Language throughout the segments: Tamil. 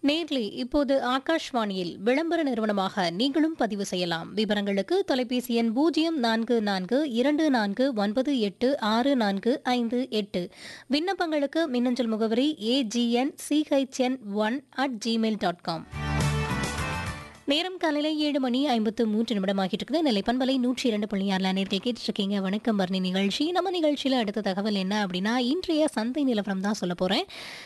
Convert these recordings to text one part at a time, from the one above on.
நேர்லி இப்போது ஆகாஷ்வாணியில் விளம்பர நிறுவனமாக நீங்களும் பதிவு செய்யலாம் விவரங்களுக்கு தொலைபேசி எண் பூஜ்ஜியம் நான்கு நான்கு இரண்டு நான்கு ஒன்பது எட்டு ஆறு நான்கு ஐந்து எட்டு விண்ணப்பங்களுக்கு மின்னஞ்சல் முகவரி AGN CHN one at Gmail dot com நேரம் காலையில் ஏழு மணி ஐம்பத்து மூன்று நிமிடம் ஆகிட்டு இருக்குது நெல்லை பண்பலை நூற்றி இரண்டு புள்ளி ஆறுல நேர்கள் கேட்டுட்டு இருக்கீங்க வணக்கம் பர்ணி நிகழ்ச்சி நம்ம நிகழ்ச்சியில் அடுத்த தகவல் என்ன அப்படின்னா இன்றைய சந்தை நிலவரம் தான் சொல்ல போகிறேன்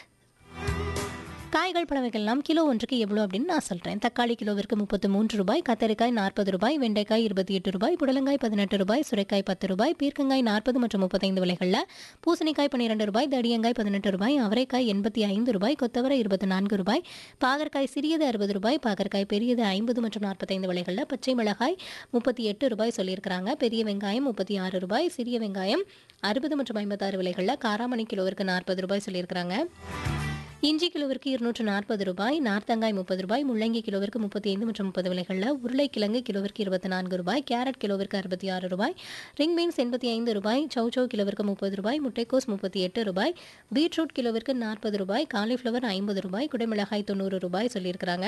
காய்கள் பழவைகள்லாம் கிலோ ஒன்றுக்கு எவ்வளோ அப்படின்னு நான் சொல்கிறேன் தக்காளி கிலோவிற்கு முப்பத்து மூன்று ரூபாய் கத்தரிக்காய் நாற்பது ரூபாய் வெண்டைக்காய் இருபத்தி எட்டு ரூபாய் புடலங்காய் பதினெட்டு ரூபாய் சுரைக்காய் பத்து ரூபாய் பீர்க்கங்காய் நாற்பது மற்றும் முப்பத்தைந்து விலைகளில் பூசணிக்காய் பன்னிரெண்டு ரூபாய் தடியங்காய் பதினெட்டு ரூபாய் அவரைக்காய் எண்பத்தி ஐந்து ரூபாய் கொத்தவரை இருபத்தி நான்கு ரூபாய் பாகற்காய் சிறியது அறுபது ரூபாய் பாகற்காய் பெரியது ஐம்பது மற்றும் நாற்பத்தைந்து விலைகளில் பச்சை மிளகாய் முப்பத்தி எட்டு ரூபாய் சொல்லியிருக்கிறாங்க பெரிய வெங்காயம் முப்பத்தி ஆறு ரூபாய் சிறிய வெங்காயம் அறுபது மற்றும் ஐம்பத்தாறு விலைகளில் காராமணி கிலோவிற்கு நாற்பது ரூபாய் சொல்லியிருக்கிறாங்க இஞ்சி கிலோவிற்கு இருநூற்று நாற்பது ரூபாய் நார்த்தங்காய் முப்பது ரூபாய் முள்ளங்கி கிலோவிற்கு முப்பத்தி ஐந்து மற்றும் முப்பது விலைகளில் உருளைக்கிழங்கு கிலோவிற்கு இருபத்தி நான்கு ரூபாய் கேரட் கிலோவிற்கு அறுபத்தி ஆறு ரூபாய் ரிங் பீன்ஸ் எண்பத்தி ஐந்து ரூபாய் சௌச்சௌ கிலோவிற்கு முப்பது ரூபாய் முட்டைக்கோஸ் முப்பத்தி எட்டு ரூபாய் பீட்ரூட் கிலோவிற்கு நாற்பது ரூபாய் காலிஃப்ளவர் ஐம்பது ரூபாய் குடைமிளகாய் தொண்ணூறு ரூபாய் சொல்லியிருக்கிறாங்க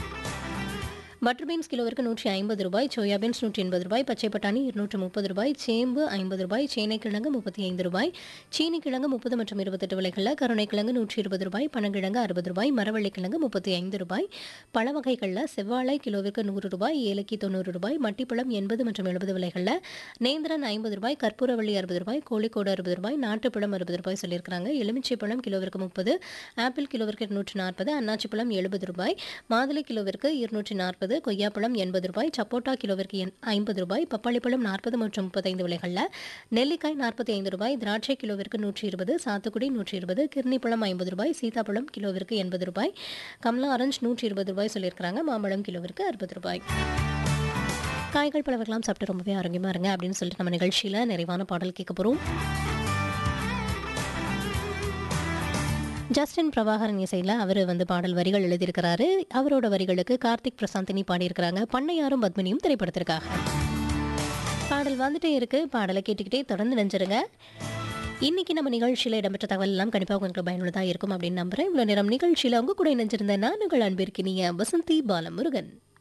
பட்டர் பீன்ஸ் கிலோவிற்கு நூற்றி ஐம்பது ரூபாய் சோயா பீன்ஸ் நூற்றி எண்பது ரூபாய் பச்சை பட்டாணி இருநூற்று முப்பது ரூபாய் சேம்பு ஐம்பது ரூபாய் சேனைக்கிழங்கு முப்பத்தி ஐந்து ரூபாய் சீனி கிழங்கு முப்பது மற்றும் இருபத்தெட்டு விலைகளில் கருணைக்கிழங்கு நூற்றி இருபது ரூபாய் பனங்கிழங்கு அறுபது ரூபாய் மரவள்ளிக்கிழங்கு முப்பத்தி ஐந்து ரூபாய் பழ வகைகளில் செவ்வாழை கிலோவிற்கு நூறு ரூபாய் ஏலக்கி தொண்ணூறு ரூபாய் மட்டிப்பழம் எண்பது மற்றும் எழுபது விலைகளில் நேந்திரன் ஐம்பது ரூபாய் கற்பூரவள்ளி அறுபது ரூபாய் கோழிக்கோடு அறுபது ரூபாய் நாட்டுப்பழம் அறுபது ரூபாய் சொல்லியிருக்கிறாங்க எலுமிச்சை பழம் கிலோவிற்கு முப்பது ஆப்பிள் கிலோவிற்கு இருநூற்றி நாற்பது அன்னாச்சி பழம் எழுபது ரூபாய் மாதுளை கிலோவிற்கு இருநூற்றி நாற்பது கொய்யாப்பழம் எண்பது ரூபாய் சப்போட்டா கிலோவிற்கு எண் ஐம்பது ரூபாய் பப்பாளி பழம் நாற்பது மற்றும் முப்பத்தைந்து விலைகளில் நெல்லிக்காய் நாற்பத்தி ஐந்து ரூபாய் திராட்சை கிலோவிற்கு நூற்றி இருபது சாத்துக்குடி நூற்றி இருபது கிர்னிப்பழம் ஐம்பது ரூபாய் சீதாப்பழம் கிலோவிற்கு எண்பது ரூபாய் கமலா ஆரஞ்சு நூற்றி இருபது ரூபாய் சொல்லியிருக்கிறாங்க மாம்பழம் கிலோவிற்கு அறுபது ரூபாய் காய்கள் பழவர்களாம் சாப்பிட்டு ரொம்பவே ஆரோக்கியமாக இருங்க அப்படின்னு சொல்லிட்டு நம்ம நிகழ்ச்சியில் நிறைவான பாடல் கேட்க போகிறோம் ஜஸ்டின் பிரபாகரன் இசையில் அவர் வந்து பாடல் வரிகள் எழுதியிருக்கிறாரு அவரோட வரிகளுக்கு கார்த்திக் பிரசாந்தினி பாடியிருக்கிறாங்க பண்ணையாரும் பத்மினியும் திரைப்படத்திற்காக பாடல் வந்துட்டே இருக்கு பாடலை கேட்டுக்கிட்டே தொடர்ந்து நினைச்சிருங்க இன்னைக்கு நம்ம நிகழ்ச்சியில் இடம்பெற்ற தகவல் எல்லாம் கண்டிப்பாக உங்களுக்கு பயனுள்ளதாக இருக்கும் அப்படின்னு நம்புறேன் இவ்வளோ நேரம் நிகழ்ச்சியில் உங்க கூட இணைஞ்சிருந்த நான் உங்கள் அன்பிற்கினிய வசந்தி பாலமுருகன்